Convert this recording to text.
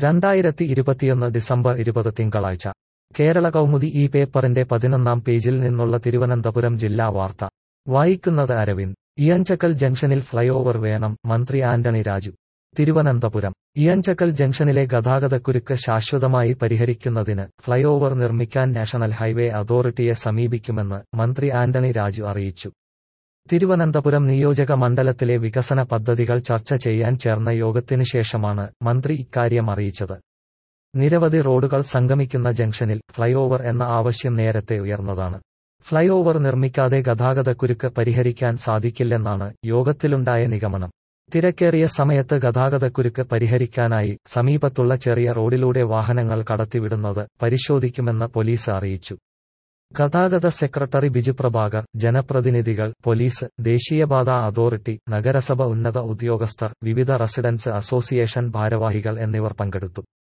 രണ്ടായിരത്തി ഇരുപത്തിയൊന്ന് ഡിസംബർ ഇരുപത് തിങ്കളാഴ്ച കേരള കൗമുദി ഈ പേപ്പറിന്റെ പതിനൊന്നാം പേജിൽ നിന്നുള്ള തിരുവനന്തപുരം ജില്ലാ വാർത്ത വായിക്കുന്നത് അരവിന്ദ് ഇയഞ്ചക്കൽ ജംഗ്ഷനിൽ ഫ്ലൈഓവർ വേണം മന്ത്രി ആന്റണി രാജു തിരുവനന്തപുരം ഇയഞ്ചക്കൽ ജംഗ്ഷനിലെ ഗതാഗതക്കുരുക്ക് ശാശ്വതമായി പരിഹരിക്കുന്നതിന് ഫ്ലൈഓവർ നിർമ്മിക്കാൻ നാഷണൽ ഹൈവേ അതോറിറ്റിയെ സമീപിക്കുമെന്ന് മന്ത്രി ആന്റണി രാജു അറിയിച്ചു തിരുവനന്തപുരം നിയോജക മണ്ഡലത്തിലെ വികസന പദ്ധതികൾ ചർച്ച ചെയ്യാൻ ചേർന്ന യോഗത്തിനു ശേഷമാണ് മന്ത്രി ഇക്കാര്യം അറിയിച്ചത് നിരവധി റോഡുകൾ സംഗമിക്കുന്ന ജംഗ്ഷനിൽ ഫ്ലൈഓവർ എന്ന ആവശ്യം നേരത്തെ ഉയർന്നതാണ് ഫ്ലൈഓവർ നിർമ്മിക്കാതെ ഗതാഗതക്കുരുക്ക് പരിഹരിക്കാൻ സാധിക്കില്ലെന്നാണ് യോഗത്തിലുണ്ടായ നിഗമനം തിരക്കേറിയ സമയത്ത് ഗതാഗതക്കുരുക്ക് പരിഹരിക്കാനായി സമീപത്തുള്ള ചെറിയ റോഡിലൂടെ വാഹനങ്ങൾ കടത്തിവിടുന്നത് പരിശോധിക്കുമെന്ന് പോലീസ് അറിയിച്ചു ഗതാഗത സെക്രട്ടറി ബിജു പ്രഭാകർ ജനപ്രതിനിധികൾ പോലീസ് ദേശീയപാത അതോറിറ്റി നഗരസഭ ഉന്നത ഉദ്യോഗസ്ഥർ വിവിധ റെസിഡൻസ് അസോസിയേഷൻ ഭാരവാഹികൾ എന്നിവർ പങ്കെടുത്തു